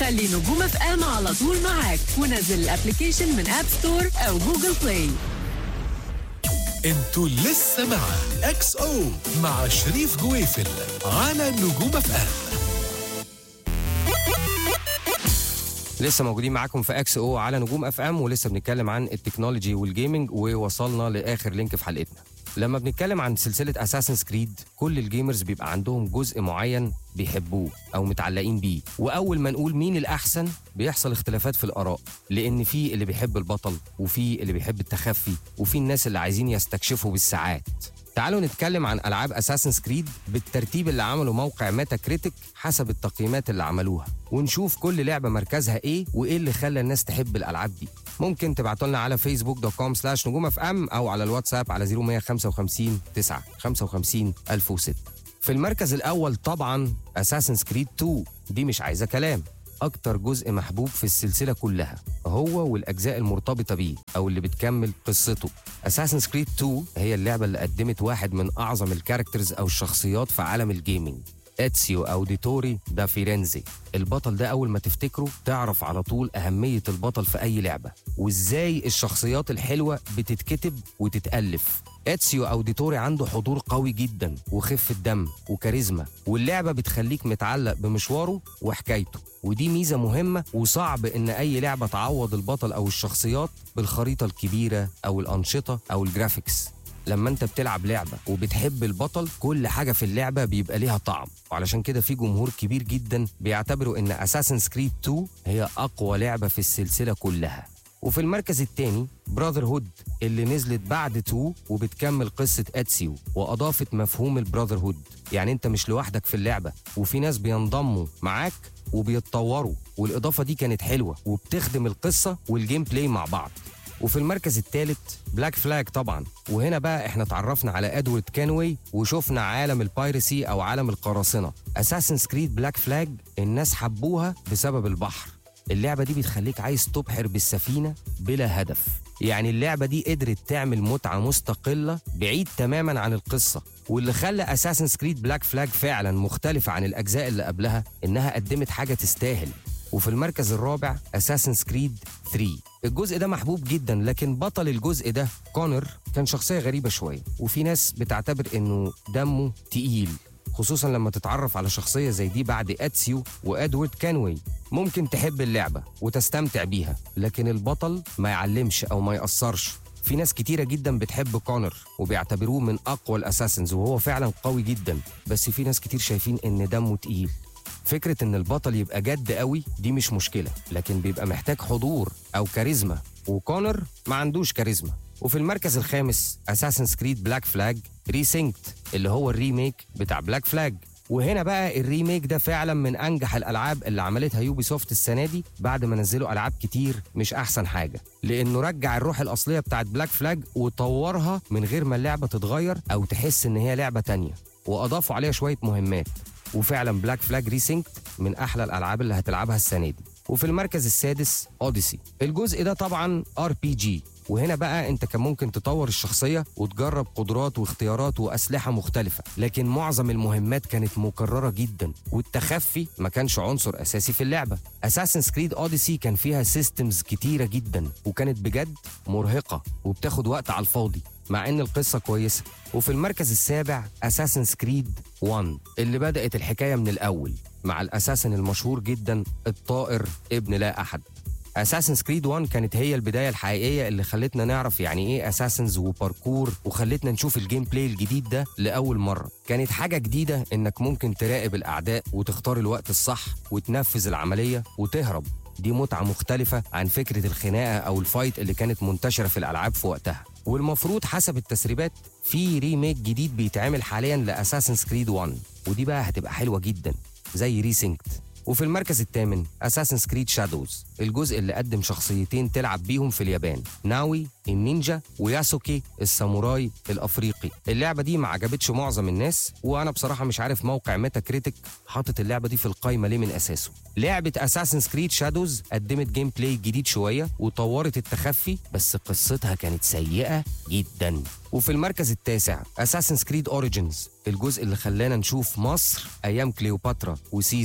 خلي نجوم اف ام على طول معاك ونزل الابلكيشن من اب ستور او جوجل بلاي انتوا لسه مع اكس او مع شريف جويفل على نجوم اف ام لسه موجودين معاكم في اكس او على نجوم اف ام ولسه بنتكلم عن التكنولوجي والجيمنج ووصلنا لاخر لينك في حلقتنا لما بنتكلم عن سلسله اساسن كريد كل الجيمرز بيبقى عندهم جزء معين بيحبوه او متعلقين بيه واول ما نقول مين الاحسن بيحصل اختلافات في الاراء لان في اللي بيحب البطل وفي اللي بيحب التخفي وفي الناس اللي عايزين يستكشفوا بالساعات تعالوا نتكلم عن العاب اساسن كريد بالترتيب اللي عمله موقع ميتا كريتيك حسب التقييمات اللي عملوها ونشوف كل لعبه مركزها ايه وايه اللي خلى الناس تحب الالعاب دي ممكن تبعتوا لنا على فيسبوك دوت كوم سلاش نجوم اف ام او على الواتساب على 0155 9 55 1006 في المركز الاول طبعا اساسن كريد 2 دي مش عايزه كلام اكتر جزء محبوب في السلسله كلها هو والاجزاء المرتبطه بيه او اللي بتكمل قصته اساسن كريد 2 هي اللعبه اللي قدمت واحد من اعظم الكاركترز او الشخصيات في عالم الجيمنج اتسيو اوديتوري دا فيرنزي البطل ده اول ما تفتكره تعرف على طول اهميه البطل في اي لعبه وازاي الشخصيات الحلوه بتتكتب وتتالف اتسيو اوديتوري عنده حضور قوي جدا وخفه دم وكاريزما واللعبه بتخليك متعلق بمشواره وحكايته ودي ميزه مهمه وصعب ان اي لعبه تعوض البطل او الشخصيات بالخريطه الكبيره او الانشطه او الجرافيكس لما انت بتلعب لعبه وبتحب البطل كل حاجه في اللعبه بيبقى ليها طعم وعلشان كده في جمهور كبير جدا بيعتبروا ان اساسن كريد 2 هي اقوى لعبه في السلسله كلها وفي المركز الثاني براذر هود اللي نزلت بعد 2 وبتكمل قصه اتسيو واضافت مفهوم البراذر هود يعني انت مش لوحدك في اللعبه وفي ناس بينضموا معاك وبيتطوروا والاضافه دي كانت حلوه وبتخدم القصه والجيم بلاي مع بعض وفي المركز الثالث بلاك فلاج طبعا وهنا بقى احنا اتعرفنا على ادوارد كانوي وشفنا عالم البايرسي او عالم القراصنه اساسن كريد بلاك فلاج الناس حبوها بسبب البحر اللعبه دي بتخليك عايز تبحر بالسفينه بلا هدف يعني اللعبه دي قدرت تعمل متعه مستقله بعيد تماما عن القصه واللي خلى اساسن كريد بلاك فلاج فعلا مختلفه عن الاجزاء اللي قبلها انها قدمت حاجه تستاهل وفي المركز الرابع اساسن كريد 3 الجزء ده محبوب جدا لكن بطل الجزء ده كونر كان شخصيه غريبه شويه وفي ناس بتعتبر انه دمه تقيل خصوصا لما تتعرف على شخصيه زي دي بعد اتسيو وادوارد كانوي ممكن تحب اللعبه وتستمتع بيها لكن البطل ما يعلمش او ما ياثرش في ناس كتيرة جدا بتحب كونر وبيعتبروه من أقوى الأساسنز وهو فعلا قوي جدا بس في ناس كتير شايفين إن دمه تقيل فكرة إن البطل يبقى جد قوي دي مش مشكلة لكن بيبقى محتاج حضور أو كاريزما وكونر ما عندوش كاريزما وفي المركز الخامس اساسن كريد بلاك فلاج ريسينكت اللي هو الريميك بتاع بلاك فلاج وهنا بقى الريميك ده فعلا من انجح الالعاب اللي عملتها يوبي سوفت السنه دي بعد ما نزلوا العاب كتير مش احسن حاجه لانه رجع الروح الاصليه بتاعت بلاك فلاج وطورها من غير ما اللعبه تتغير او تحس ان هي لعبه تانية واضافوا عليها شويه مهمات وفعلا بلاك فلاج ريسينكت من احلى الالعاب اللي هتلعبها السنه دي وفي المركز السادس اوديسي الجزء ده طبعا ار بي جي وهنا بقى انت كان ممكن تطور الشخصيه وتجرب قدرات واختيارات واسلحه مختلفه لكن معظم المهمات كانت مكرره جدا والتخفي ما كانش عنصر اساسي في اللعبه اساسن كريد اوديسي كان فيها سيستمز كتيره جدا وكانت بجد مرهقه وبتاخد وقت على الفاضي مع ان القصه كويسه وفي المركز السابع اساسن كريد 1 اللي بدات الحكايه من الاول مع الاساسن المشهور جدا الطائر ابن لا احد اساسن كريد 1 كانت هي البدايه الحقيقيه اللي خلتنا نعرف يعني ايه اساسنز وباركور وخلتنا نشوف الجيم بلاي الجديد ده لاول مره كانت حاجه جديده انك ممكن تراقب الاعداء وتختار الوقت الصح وتنفذ العمليه وتهرب دي متعه مختلفه عن فكره الخناقه او الفايت اللي كانت منتشره في الالعاب في وقتها والمفروض حسب التسريبات في ريميك جديد بيتعمل حاليا لاساسن كريد 1 ودي بقى هتبقى حلوه جدا زي ريسينكت وفي المركز الثامن اساسن كريد شادوز الجزء اللي قدم شخصيتين تلعب بيهم في اليابان ناوي النينجا وياسوكي الساموراي الافريقي اللعبه دي ما عجبتش معظم الناس وانا بصراحه مش عارف موقع ميتا كريتيك حاطط اللعبه دي في القايمه ليه من اساسه لعبه اساسن كريد شادوز قدمت جيم بلاي جديد شويه وطورت التخفي بس قصتها كانت سيئه جدا وفي المركز التاسع اساسن كريد اوريجينز الجزء اللي خلانا نشوف مصر ايام كليوباترا وسيزر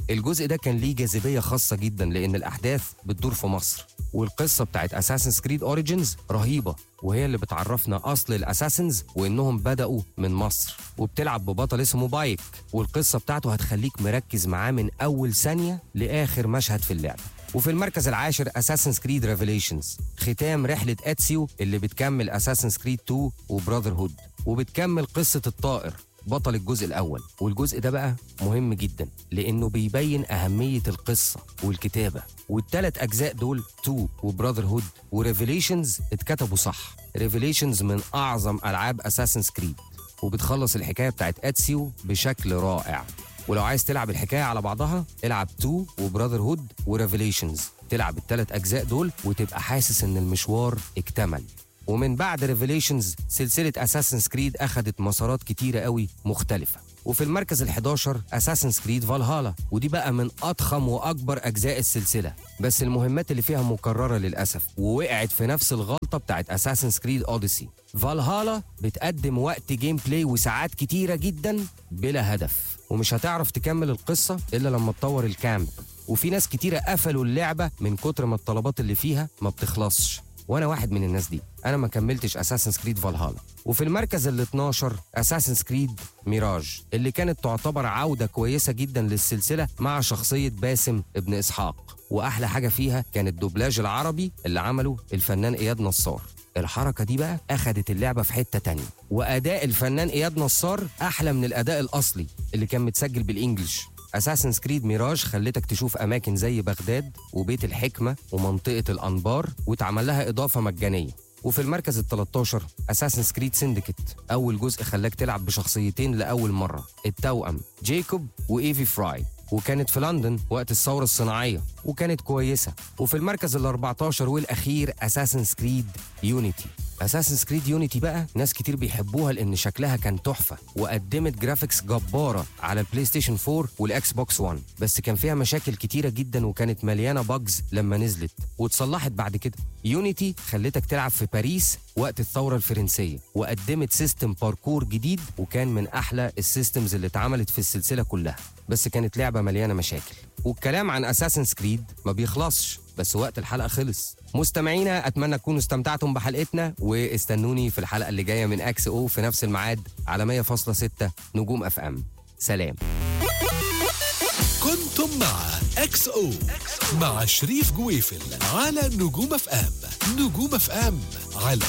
الجزء ده كان ليه جاذبيه خاصه جدا لان الاحداث بتدور في مصر والقصه بتاعت اساسن كريد اوريجينز رهيبه وهي اللي بتعرفنا اصل الاساسنز وانهم بداوا من مصر وبتلعب ببطل اسمه بايك والقصه بتاعته هتخليك مركز معاه من اول ثانيه لاخر مشهد في اللعبه وفي المركز العاشر اساسن كريد ريفيليشنز ختام رحله اتسيو اللي بتكمل اساسن كريد 2 وبراذر هود وبتكمل قصه الطائر بطل الجزء الاول والجزء ده بقى مهم جدا لانه بيبين اهميه القصه والكتابه والثلاث اجزاء دول 2 وبراذر هود وريفيليشنز اتكتبوا صح ريفيليشنز من اعظم العاب اساسن كريد وبتخلص الحكايه بتاعت اتسيو بشكل رائع ولو عايز تلعب الحكايه على بعضها العب 2 وبراذر هود وريفيليشنز تلعب الثلاث اجزاء دول وتبقى حاسس ان المشوار اكتمل ومن بعد ريفيليشنز سلسله اساسن كريد اخذت مسارات كتيره قوي مختلفه وفي المركز ال11 اساسن كريد فالهالا ودي بقى من اضخم واكبر اجزاء السلسله بس المهمات اللي فيها مكرره للاسف ووقعت في نفس الغلطه بتاعت اساسن كريد اوديسي فالهالا بتقدم وقت جيم بلاي وساعات كتيره جدا بلا هدف ومش هتعرف تكمل القصه الا لما تطور الكامب وفي ناس كتيره قفلوا اللعبه من كتر ما الطلبات اللي فيها ما بتخلصش وانا واحد من الناس دي انا ما كملتش اساسن كريد فالهالا وفي المركز ال 12 اساسن كريد ميراج اللي كانت تعتبر عوده كويسه جدا للسلسله مع شخصيه باسم ابن اسحاق واحلى حاجه فيها كان الدوبلاج العربي اللي عمله الفنان اياد نصار الحركه دي بقى اخدت اللعبه في حته تانية واداء الفنان اياد نصار احلى من الاداء الاصلي اللي كان متسجل بالانجلش اساسن كريد ميراج خلتك تشوف اماكن زي بغداد وبيت الحكمه ومنطقه الانبار واتعمل لها اضافه مجانيه وفي المركز ال 13 اساسن كريد سندكت اول جزء خلاك تلعب بشخصيتين لاول مره التوأم جيكوب وايفي فراي وكانت في لندن وقت الثورة الصناعية وكانت كويسة وفي المركز ال 14 والأخير أساسن كريد يونيتي اساسن كريد يونيتي بقى ناس كتير بيحبوها لان شكلها كان تحفه وقدمت جرافيكس جباره على البلاي ستيشن 4 والاكس بوكس 1 بس كان فيها مشاكل كتيره جدا وكانت مليانه باجز لما نزلت واتصلحت بعد كده يونيتي خلتك تلعب في باريس وقت الثوره الفرنسيه وقدمت سيستم باركور جديد وكان من احلى السيستمز اللي اتعملت في السلسله كلها بس كانت لعبه مليانه مشاكل والكلام عن اساسن كريد ما بيخلصش بس وقت الحلقه خلص مستمعينا اتمنى تكونوا استمتعتم بحلقتنا واستنوني في الحلقه اللي جايه من اكس او في نفس الميعاد على 100.6 نجوم اف ام سلام كنتم مع اكس او مع شريف جويفل على نجوم اف ام نجوم اف ام على